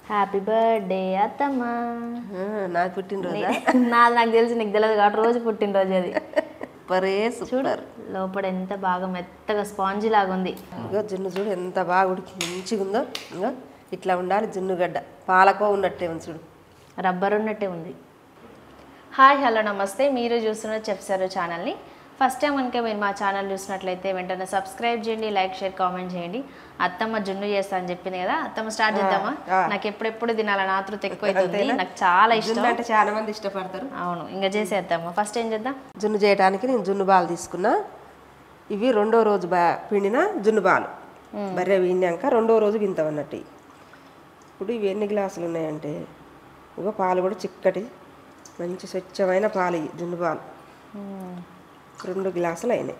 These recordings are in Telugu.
హ్యాపీ బర్త్డే అత్తమ్మ ఆ, నాది పుట్టినరోజా నాది నాకు తెలిసి నీకు తెలియదు కాబట్టి రోజు పుట్టినరోజు అది పరే చూడు సూపర్ లోపల ఎంత బాగా మెత్తగా స్పాంజీ లాగా ఉంది ఇగో జున్ను చూడు ఎంత బాగా ఉడికి మంచిగా ఉందో ఇంకా ఇట్లా ఉండాలి జున్ను గడ్డ పాలకో ఉన్నట్టే ఉంది చూడు రబ్బర్ ఉన్నట్టే ఉంది హాయ్ హలో నమస్తే మీరు చూస్తున్న చెప్సారు ఛానల్ని ఫస్ట్ టైం కనుక మీరు మా ఛానల్ చూసినట్లయితే వెంటనే సబ్స్క్రైబ్ చేయండి లైక్ షేర్ కామెంట్ చేయండి అత్తమ్మ జున్ను చేస్తా అని చెప్పింది కదా అత్తమ్మ స్టార్ట్ చేద్దామా ఆ. నాకు ఎప్పుడెప్పుడు తినాలని ఆతృత ఎక్కువైతుంది నాకు చాలా ఇష్టం జున్ను అంటే చాలా మంది ఇష్టపడతారు అవును ఇంకా చేసేద్దామా ఫస్ట్ ఏం చేద్దాం జున్ను చేయడానికి నేను జున్ను బాలు తీసుకున్నా ఇవి రెండో రోజు బా పిండిన జున్ను బాలు బర్రె విన్నాక రెండో రోజు వింతాం అన్నట్టు ఇవి. ఇప్పుడు ఇవి ఎన్ని గ్లాసులు ఉన్నాయంటే ఇగో పాలు కూడా చిక్కటి మంచి స్వచ్ఛమైన పాలు ఇవి జున్ను పాలు రెండు గ్లాసులు అయినాయి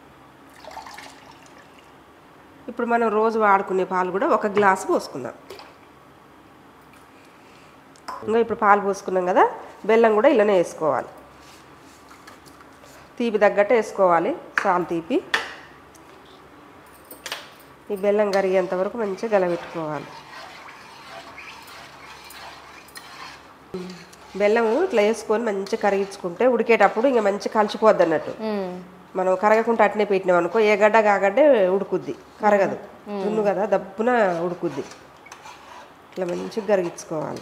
ఇప్పుడు మనం రోజు వాడుకునే పాలు కూడా ఒక గ్లాసు పోసుకుందాం ఇంకా ఇప్పుడు పాలు పోసుకున్నాం కదా బెల్లం కూడా ఇలానే వేసుకోవాలి తీపి తగ్గట్టు వేసుకోవాలి సాల్ తీపి ఈ బెల్లం కరిగేంత వరకు మంచిగా గలబెట్టుకోవాలి బెల్లము ఇట్లా వేసుకొని మంచిగా కరిగించుకుంటే ఉడికేటప్పుడు ఇంకా మంచిగా కలిసిపోద్ది అన్నట్టు మనం కరగకుండా అట్నే పెట్టినాం అనుకో ఏ గడ్డ కాగడ్డే ఉడుకుద్ది కరగదు దున్ను కదా దప్పున ఉడుకుద్ది ఇట్లా మంచిగా కరిగించుకోవాలి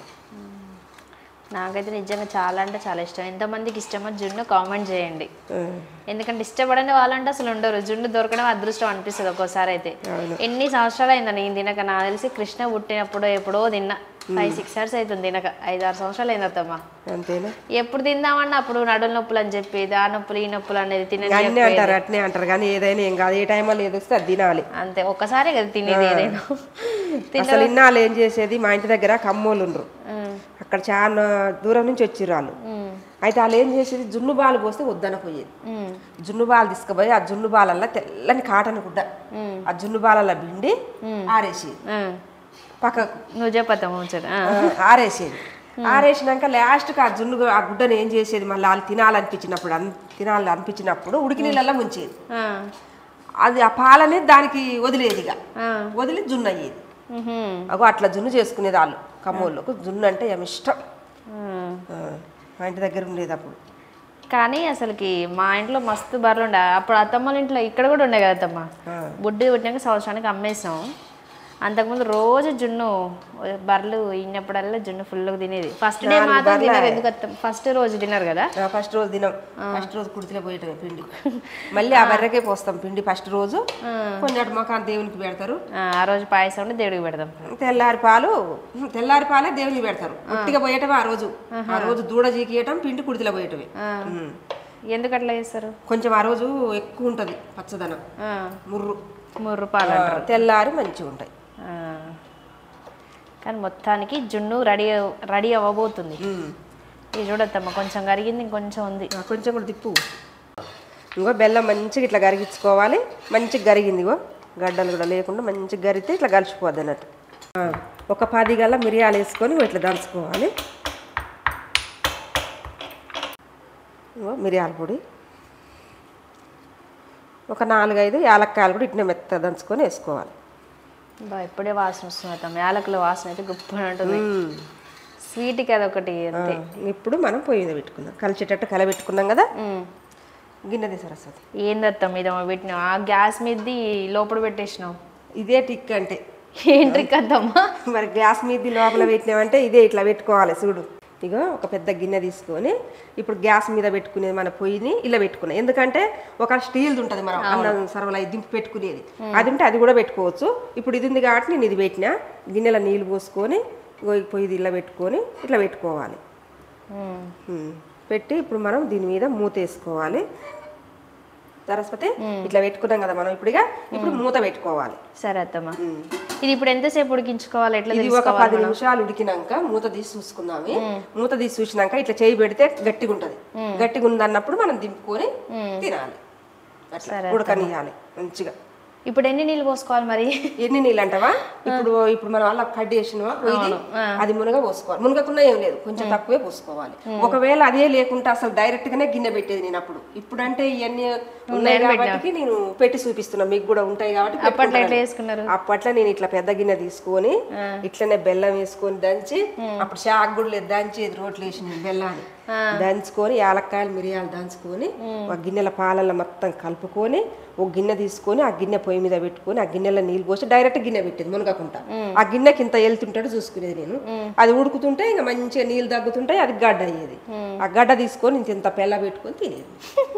నాకైతే నిజంగా చాలా అంటే చాలా ఇష్టం ఎంతమందికి ఇష్టమో జున్ను కామెంట్ చేయండి ఆ, ఎందుకంటే ఇష్టపడని వాళ్ళంటే అసలు ఉండరు జున్ను దొరకడం అదృష్టం అనిపిస్తుంది ఒక్కోసారి అయితే అవును. ఎన్ని సంవత్సరాలు అయిందా నేను తినక నాకు తెలిసి కృష్ణ పుట్టినప్పుడు ఎప్పుడో తిన్నా ఫైవ్ సిక్స్ ఇయర్స్ అవుతుంది తినక ఐదు ఆరు సంవత్సరాలు అయింది అత్తమ్మ అంతేనా ఎప్పుడు తిందామన్నా అప్పుడు నడుల నొప్పులు అని చెప్పి ఆ నొప్పులు ఈ నొప్పులు అనేది తినని అన్నీ అంటారు అట్నే అంటారు కానీ ఏదైనా ఏం కాదు ఏ టైంలో ఏది వస్తే అది తినాలి అంతే ఒక్కసారే కదా తినేది ఏదైనా అసలు ఇన్నాళ్ళు ఏం చేసేది మా ఇంటి దగ్గర కమ్మోళ్ళు ఉండరు ఉమ్, అక్కడ చాలా దూరం నుంచి వచ్చిర్రు వాళ్ళు ఉమ్, అయితే వాళ్ళు ఏం చేసేది జున్ను బాలు పోస్తే వద్దన పోయేది ఉమ్, జున్ను బాలు తీసుకుపోయి ఆ జున్ను బాలల్లో తెల్లని కాటన్ గుడ్డ ఉమ్, ఆ జున్ను బాలల్లో పిండి ఆరేసేది ఉమ్. పక్కకు నువ్వు చెప్పత్తా ముచ్చట ఆ. ఆ, ఆరేసేది ఆరేసినాక లాస్ట్కి ఆ జున్ను గు- ఆ గుడ్డను ఏం చేసేది మళ్ళీ వాళ్ళు తినాలనిపించినప్పుడు అన్ తినాలని అనిపించినప్పుడు ఉడికి నీళ్ళల్లో ముంచేది ఆ, అది ఆ పాలని దానికి వదిలేది ఇక ఆ. వదిలి జున్ను అయ్యేది ఉహుం, అగో అట్లా జున్ను చేసుకునేది వాళ్ళు కమ్మోళ్ళకు జున్ను అంటే ఏమి ఇష్టం ఉమ్. ఆ, మా ఇంటి దగ్గర ఉండేది అప్పుడు కానీ అసలుకి మా ఇంట్లో మస్తు బర్రెలు ఉండే అప్పుడు అత్తమ్మల ఇంట్లో ఇక్కడ కూడా ఉండే కదా అత్తమ్మ ఆ. బుడ్డి పుట్టినాక సంవత్సరానికి అమ్మేసాం అంతకుముందు రోజు జున్ను బర్రెలు ఇన్నప్పుడల్లా జున్ను ఫుల్గా తినేది ఫస్ట్ డే మాత్రం తినరు ఎందుకు ఫస్ట్ రోజు తినరు కదా ఫస్ట్ రోజు తినం ఫస్ట్ రోజు కుడితిలో పోయేటమే పిండి మళ్ళీ ఆ బర్రెకే పోస్తాం పిండి ఫస్ట్ రోజు కొన్నటి మొఖాన్ని దేవునికి పెడతారు ఆ, ఆ రోజు పాయసం ఉంటే దేవుడికి పెడదాం తెల్లారి పాలు తెల్లారి పాలే దేవునికి పెడతారు ఉట్టిగా పోయేటమే ఆ రోజు ఆ రోజు దూడ జీకియటం పిండి కుడితిలో పోయేటమే ఉమ్. ఎందుకు అట్లా చేస్తారు కొంచెం ఆ రోజు ఎక్కువ ఉంటుంది పచ్చదనం ఆ, ముర్రు మూడు రూపాయలు ఆ, అంటారు తెల్లారి మంచిగా ఉంటాయి ఆ. కానీ మొత్తానికి జున్ను రెడీ రెడీ అవ్వబోతుంది ఉమ్. ఇది చూడత్తమ్మ కొంచెం కరిగింది ఇంకొంచెం ఉంది ఆ, కొంచెం కూడా తిప్పు ఇంకో బెల్లం మంచిగా ఇట్లా గరిగించుకోవాలి మంచిగా గరిగింది ఇగో గడ్డలు కూడా లేకుండా మంచిగా గరిగితే ఇట్లా కలిసిపోద్ది అన్నట్టు ఆ, ఒక పది గల్ల మిరియాలు వేసుకొని ఇగో ఇట్లా దంచుకోవాలి ఇగో మిరియాల పొడి ఒక నాలుగైదు యాలక్కాయలు కూడా ఇట్లా మెత్త దంచుకొని వేసుకోవాలి బా ఇప్పుడే వాసన వస్తుంది అత్తమ్మ యాలకుల వాసన అయితే గొప్ప ఉంటుంది ఉమ్. స్వీట్కి అదొకటి అంతే ఆ, ఇప్పుడు మనం పొయ్యి మీద పెట్టుకుందాం కలిసేటట్టు కలబెట్టుకున్నాం కదా మ్మ్. గిన్నెది సరస్వతి ఏందత్తం మీద పెట్టినావు ఆ గ్యాస్ మీదది లోపల పెట్టేసినావు ఇదే టిక్ అంటే ఏం ట్రిక్ అత్తమ్మా మరి గ్యాస్ మీద లోపల పెట్టినామంటే ఇదే ఇట్లా పెట్టుకోవాలి చూడు ఇగో ఒక పెద్ద గిన్నె తీసుకొని ఇప్పుడు గ్యాస్ మీద పెట్టుకునేది మన పొయ్యిని ఇలా పెట్టుకున్నాం ఎందుకంటే ఒక స్టీల్ది ఉంటుంది మనం అన్నం సర్వల దింపి పెట్టుకునేది అది ఉంటే అది కూడా పెట్టుకోవచ్చు ఇప్పుడు ఇది ఉంది కాబట్టి నేను ఇది పెట్టినా గిన్నెలో నీళ్ళు పోసుకొని ఇగో ఈ పొయ్యిది ఇలా పెట్టుకొని ఇట్లా పెట్టుకోవాలి మ్మ్. ఉమ్. పెట్టి ఇప్పుడు మనం దీని మీద మూత వేసుకోవాలి సరస్వతి ఇట్లా పెట్టుకున్నాం కదా మనం ఇప్పుడుగా ఇప్పుడు మూత పెట్టుకోవాలి సరే అత్తమ్మ ఉమ్. ఇది ఇప్పుడు ఎంతసేపు ఉడికించుకోవాలి ఎట్లా ఇది ఒక తెలుసుకోవాలి పది నిమిషాలు ఉడికినాక మూత తీసి చూసుకుందాము మూత తీసి చూసినాక ఇట్లా చేయి పెడితే గట్టిగా ఉంటది గట్టిగా ఉందన్నప్పుడు మనం దింపుకొని తినాలి అట్లా ఉడకనియాలి మంచిగా ఇప్పుడు ఎన్ని నీళ్ళు పోసుకోవాలి మరి ఎన్ని నీళ్ళు అంటావా ఇప్పుడు ఇప్పుడు మనం అలా కట్ చేసినవా ఇది అది మునగ పోసుకోవాలి మునగకుండా ఏం లేదు కొంచెం తక్కువే పోసుకోవాలి ఒకవేళ అదే లేకుంటే అసలు డైరెక్ట్ గానే గిన్నె పెట్టేది నేను అప్పుడు ఇప్పుడు అంటే ఇవన్నీ ఉన్నాయి కాబట్టి నేను పెట్టి చూపిస్తున్నా మీకు కూడా ఉంటాయి కాబట్టి అప్పట్లో ఎట్లా పెట్టుకుంటాను. చేసుకున్నారు అప్పట్లో నేను ఇట్లా పెద్ద గిన్నె తీసుకొని ఇట్లనే బెల్లం వేసుకొని దంచి అప్పుడు షాక్ కూడా లేదు దంచి రోట్లు వేసిన బెల్లాన్ని దంచుకొని యాలక్కాయలు మిరియాలు దంచుకొని ఒక గిన్నెల పాలల్లో మొత్తం కలుపుకొని ఒక గిన్నె తీసుకొని ఆ గిన్నె పొయ్యి మీద పెట్టుకొని ఆ గిన్నెలో నీళ్ళు పోసి డైరెక్ట్ గిన్నె పెట్టేది మునగకుండా ఆ గిన్నెకి ఇంత వెళ్తుంటాడు చూసుకునేది నేను అది ఉడుకుతుంటే ఇంకా మంచిగా నీళ్ళు తగ్గుతుంటాయి అది గడ్డ అయ్యేది ఆ గడ్డ తీసుకొని ఇంత ఇంత పెళ్ళ పెట్టుకొని తినేది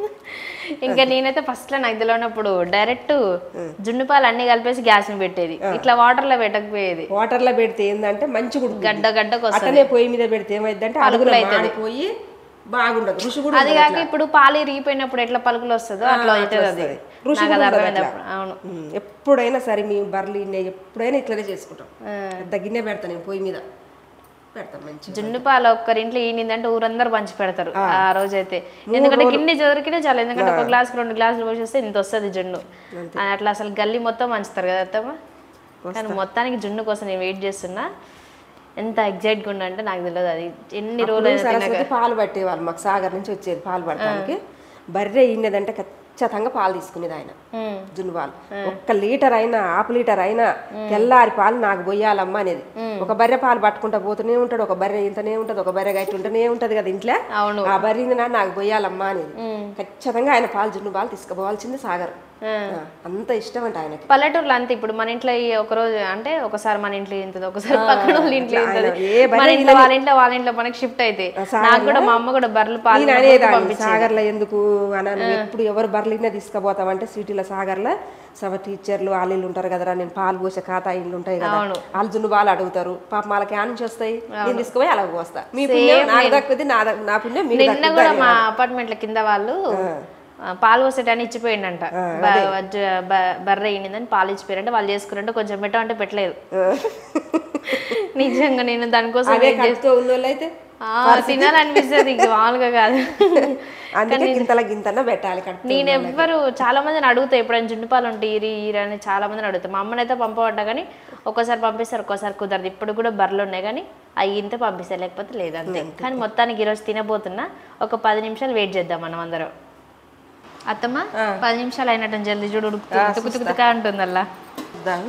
ఇంకా నేనైతే ఫస్ట్ లో నాకు తెలియనప్పుడు డైరెక్ట్ జున్ను పాలు అన్ని కలిపేసి గ్యాస్ ని పెట్టేది ఇట్లా వాటర్ లో పెట్టకపోయేది వాటర్ లో పెడితే ఏంటంటే మంచిగా ఉడుకుతుంది. గడ్డ గడ్డకు వస్తుంది అట్లనే పొయ్యి మీద పెడితే ఏమైందంటే అడుగులో మాడిపోయి బాగుండదు రుచి కూడా అది కాక ఇప్పుడు పాలు ఇరిగిపోయినప్పుడు ఎట్లా పలుకులు వస్తుందో అట్లా అవుతుంది అది రుచి నాకు అది కూడా ఉండదు అర్థమైంది అట్లా. అప్పుడు. అవును ఉమ్, ఎప్పుడైనా సరే మేము బర్రెలు ఇన్ని ఎప్పుడైనా ఇట్లనే చేసుకుంటాం పెద్ద గిన్నె పెడతా నేను పొయ్యి మీద పెడతాం మంచిగా జున్ను పాలు ఒక్కరింట్లో ఈనిందంటే ఊరందరూ పంచి పెడతారు ఆ రోజు అయితే ఎందుకంటే గిన్నె దొరికితే చాలు ఎందుకంటే ఒక గ్లాస్ రెండు గ్లాసులు పోసేస్తే ఇంత వస్తుంది జున్ను అని అట్లా అసలు గల్లీ మొత్తం పంచుతారు కదా అత్తమ్మ కానీ మొత్తానికి జున్ను కోసం నేను వెయిట్ చేస్తున్నా ఎంత ఎగ్జైట్గా ఉండ అంటే నాకు తెలియదు అది ఎన్ని రోజులు అయినా తినక సరస్వతి పాలు పట్టేవాళ్ళు మాకు సాగర్ నుంచి వచ్చేది పాలు పట్టడానికి బర్రె ఇన్నదంటే ఖచ్చితంగా పాలు తీసుకునేది ఆయన ఉమ్. జున్ను పాలు ఒక్క లీటర్ అయినా హాఫ్ లీటర్ అయినా తెల్లారి పాలు నాకు పోయాలమ్మా అనేది ఒక బర్రె పాలు పట్టుకుంటా పోతూనే ఉంటాడు ఒక బర్రె ఇంతనే ఉంటది ఒక బర్రె గట్టి ఉంటూనే ఉంటది కదా ఇంట్లో అవును ఆ బర్రె నా నాకు పోయాలమ్మా అనేది ఖచ్చితంగా ఆయన పాలు జున్ను పాలు తీసుకుపోవాల్సింది సాగర్ ఆ, అంత ఇష్టం అంట ఆయనకి పల్లెటూరులో అంతే ఇప్పుడు మన ఇంట్లో ఈ ఒక రోజు అంటే ఒకసారి మన ఇంట్లో ఇంతది ఒకసారి పక్కన వాళ్ళ ఇంట్లో ఇంతది ఏ మన ఇంట్లో వాళ్ళ ఇంట్లో వాళ్ళ ఇంట్లో మనకి షిఫ్ట్ అయితే నాకు కూడా మా అమ్మ కూడా బర్రెలు పాలు నేను ఉన్నప్పుడు అనేదాన్ని పంపించేది. సాగర్లో ఎందుకు అన్నాను ఎప్పుడు ఎవరు బర్రెలైనా తీసుకుపోతామంటే సిటీలో సాగర్లో సభ టీచర్లు వాళ్ళు వీళ్ళు ఉంటారు కదరా నేను పాలు పోసే ఖాతా ఇల్లు ఉంటాయి కదా అవును. వాళ్ళు జున్ను పాలు అడుగుతారు పాప వాళ్ళకి ఆ నుంచి వస్తాయి నేను తీసుకుపోయి అలా పోస్తా మీ పుణ్యం నాకు దక్కుద్ది నా దక్- నా పుణ్యం మీకు నిన్న కూడా మా అపార్ట్మెంట్ల కింద వాళ్ళు ఆ, పాలు పోసేటాన్ని ఇచ్చిపోయిండంట బ- వజ్జ- బ- బర్రె ఈనిందని పాలు ఇచ్చిపోయారంటే వాళ్ళు చేసుకురంటే కొంచెం పెట్టమంటే పెట్టలేదు నిజంగా నేను దానికోసం అదే కడుపుతో ఉన్న అయితే ఆ, తినాలనిపిస్తుంది ఇంక మామూలుగా కాదు అందుకే గింతల గింతన పెట్టాలి కడుపు నేను ఎవ్వరు చాలా మందిని అడుగుతా ఎప్పుడైనా జున్ను పాలు ఉంటే ఇరి ఇరి అని చాలా మందిని అడుగుతా మా అమ్మనైతే పంపబడ్డా కానీ ఒక్కోసారి పంపిస్తారు ఒక్కోసారి కుదరదు ఇప్పుడు కూడా బర్రెలు ఉన్నాయి కానీ అవి ఇంత పంపిస్తారు లేకపోతే లేదు అంతే కానీ మొత్తానికి ఈరోజు తినబోతున్నా ఒక పది నిమిషాలు వెయిట్ చేద్దాం మనం అందరం అత్తమ్మ పది నిమిషాలు అయినట్టు జల్దీ చూడు ఉడుకుతుంది తుక్కు తుక్కుతుకా ఉంటుంది అలా చూద్దాం.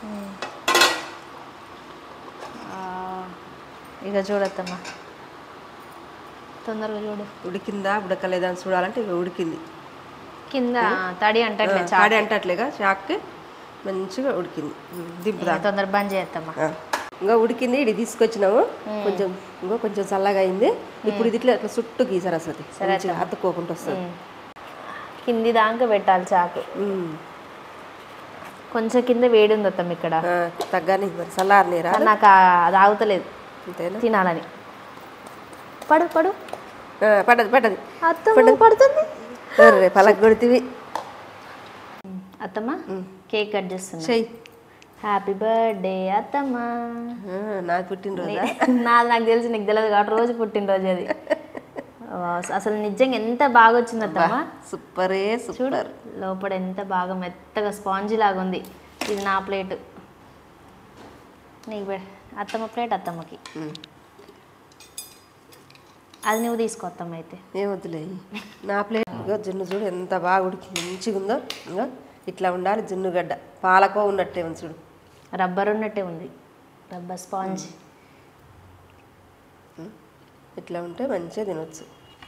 ఇక చూడత్తమ్మ తొందరగా చూడు ఉడికిందా ఉడకలేదా అని చూడాలంటే ఇక ఉడికింది కింద తడి అంటే చాడి అంటట్లేగా చాక్కి మంచిగా ఉడికింది దింపుదా తొందర బంద్ చేయత్తమ్మ ఆ. ఇంకా ఉడికింది ఇది తీసుకొచ్చినాము కొంచెం ఇంకో కొంచెం చల్లగా అయింది ఇప్పుడు ఇది ఇట్లా ఇట్లా చుట్టూ గీసారు అసలు మంచిగా అతుక్కోకుండా వస్తుంది కింది దాకా పెట్టాలి చాకు ఉమ్. కొంచెం కింద వేడి ఉంది అత్తమ్మ ఇక్కడ ఆ, తగ్గాని మరి చల్లారి నీరా కానీ నాకు ఆ- అది ఆగుతలేదు అంతేనా తినాలని పడు పడు ఆ, పడ్డది పడ్డది అత్తమ్మ పడుతుంది అర్రే, పలక కొడితివి అత్తమ్మ కేక్ కట్ చేస్తున్నా చెయ్యి హ్యాపీ బర్త్డే అత్తమ్మ ఆ, నా పుట్టినరోజు నాది నాకు తెలిసి నీకు తెలియదు కాబట్టి రోజు పుట్టినరోజు అది వా, అసలు నిజంగా ఎంత బాగా వచ్చింది అత్తమ్మ సూపరే చూడు సూపర్ లోపల ఎంత బాగా మెత్తగా స్పాంజీ లాగా ఉంది ఇది నా ప్లేట్ నీకు పె- అత్తమ్మ ప్లేట్ అత్తమ్మకి ఉమ్. అది నువ్వు తీసుకో అత్తమ్మ అయితే ఏమొద్దులే నా ప్లేట్ ఇగో జున్ను చూడు ఎంత బాగా ఉడికి మంచిగా ఉందో ఇంకా ఇట్లా ఉండాలి జున్ను గడ్డ పాలకో ఉన్నట్టే ఉంది చూడు రబ్బర్ ఉన్నట్టే ఉంది రబ్బర్ స్పాంజ్ ఇట్లా ఉంటే మంచిగా తినొచ్చు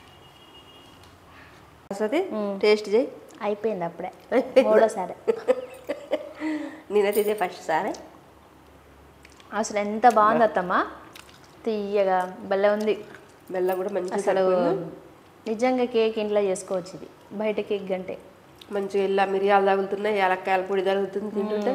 వస్తుంది టేస్ట్ చేయి అయిపోయింది అప్పుడే మూడోసారి నేనైతే ఇదే ఫస్ట్ సారి అసలు ఎంత బాగుంది అత్తమ్మ తీయగా భలే ఉంది బెల్లం కూడా మంచిగా అసలు నిజంగా కేక్ ఇంట్లో చేసుకోవచ్చు ఇది బయట కేక్ కంటే మంచిగా ఇలా మిరియాలు తగులుతున్నాయి యాలక్కాయల పొడి తగులుతుంది తింటుంటే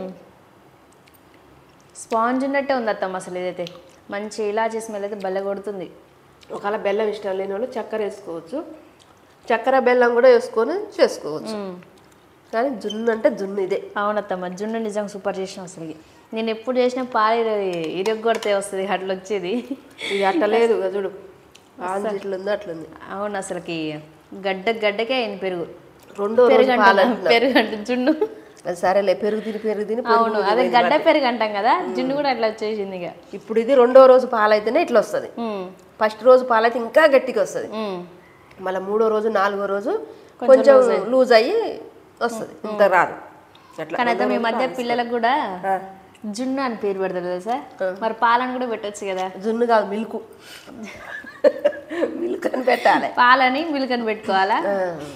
స్పాంజ్ ఉన్నట్టే ఉంది అత్తమ్మ అసలు ఇదైతే మంచి ఇలాచీ స్మెల్ అయితే భలే కొడుతుంది ఒకవేళ బెల్లం ఇష్టం లేని వాళ్ళు చక్కెర వేసుకోవచ్చు చక్కెర బెల్లం కూడా వేసుకొని చేసుకోవచ్చు కానీ జున్ను అంటే జున్ను ఇదే అవునత్తమ్మ జున్ను నిజంగా సూపర్ చేసిన అసలు నేను ఎప్పుడు చేసిన పాలు ఇరగొడితే వస్తుంది అట్లా వచ్చేది ఇది అట్ట లేదు ఇక చూడు ఆంజీ ఇట్లుంది అట్లుంది అవును అసలుకి గడ్డ గడ్డకే అయింది పెరుగు రెండో పెరుగు రోజు పాలు అంటున్నా, పెరుగు అంటే జున్ను అది సరేలే పెరుగు తిని పెరుగు తిని పెరుగు అవును అదే గడ్డ పెరుగు అంటాం కదా జున్ను కూడా అట్లా వచ్చేసింది ఇక ఇప్పుడు ఇది రెండో రోజు పాలైతేనే ఇట్లా వస్తుంది ఉమ్, ఫస్ట్ రోజు పాలైతే ఇంకా గట్టిగా వస్తుంది ఉమ్. మళ్ళీ మూడో రోజు నాలుగో రోజు కొంచెం లూజ్ అయ్యి వస్తుంది ఇంత రాదు అట్లా కానీ అయితే మీ మధ్య పిల్లలకు కూడా జున్ను అని పేరు పెడతారు కదా సార్ మరి పాలను కూడా పెట్టొచ్చు కదా జున్ను కాదు మిల్క్ మిల్క్ అని పెట్టాలి పాలని మిల్క్ అని పెట్టుకోవాలా ఆ.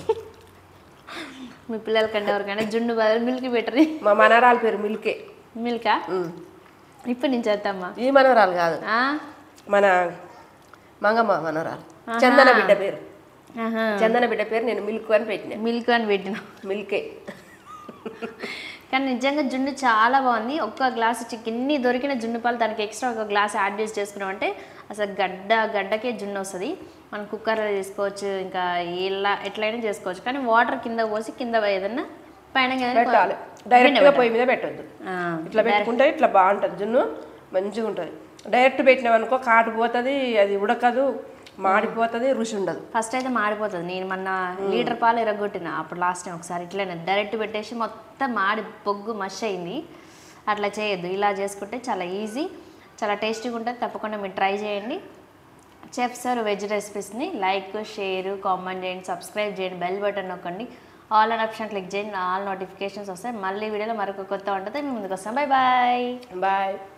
మీ పిల్లలకంటే ఎవరికైనా జున్ను బదులు మిల్క్ పెట్టరు మా మనవరాల పేరు మిల్కే మిల్కా ఉమ్. ఇప్పుడు నుంచి చేద్దామా ఈ మనవరాలు కాదు ఆ? మన మంగమ్మ మనవరాలు చందన బిడ్డ పేరు ఆహా. చందన బిడ్డ పేరు నేను మిల్క్ అని పెట్టిన మిల్క్ అని పెట్టిన మిల్కే కానీ నిజంగా జున్ను చాలా బాగుంది ఒక్క గ్లాస్ చికెన్ని దొరికిన జున్ను పాలు దానికి ఎక్స్ట్రా ఒక గ్లాస్ యాడ్ చేసి చేసుకున్నాం అంటే అసలు గడ్డ గడ్డకే జున్ను వస్తుంది మనం కుక్కర్లో చేసుకోవచ్చు ఇంకా ఎలా ఎట్లయినా చేసుకోవచ్చు కానీ వాటర్ కింద పోసి కింద ఏదన్నా పైన ఏదైనా పెట్టాలి డైరెక్ట్గా పొయ్యి మీద పెట్టొద్దు ఆ, ఇట్లా పెట్టుకుంటే ఇట్లా బాగుంటుంది జున్ను మంచిగా ఉంటుంది డైరెక్ట్ పెట్టినామనుకో కాటు పోతుంది అది ఉడకదు మాడిపోతుంది రుచి ఉండదు ఫస్ట్ అయితే మాడిపోతుంది నేను మొన్న లీటర్ పాలు ఎరగొట్టిన అప్పుడు లాస్ట్ టైం ఒకసారి ఇట్లనే డైరెక్ట్ పెట్టేసి మొత్తం మాడి పొగ్గు మష్ అయింది అట్లా చేయొద్దు ఇలా చేసుకుంటే చాలా ఈజీ చాలా టేస్టీగా ఉంటుంది తప్పకుండా మీరు ట్రై చేయండి చెఫ్ సార్ వెజ్ రెసిపీస్ని లైక్ షేర్ కామెంట్ చేయండి సబ్స్క్రైబ్ చేయండి బెల్ బటన్ నొక్కండి ఆల్ అండ్ ఆప్షన్ క్లిక్ చేయండి ఆల్ నోటిఫికేషన్స్ వస్తాయి మళ్ళీ వీడియోలో మరొక కొత్త ఉంటుంది మేము ముందుకు వస్తాం బాయ్ బాయ్ బాయ్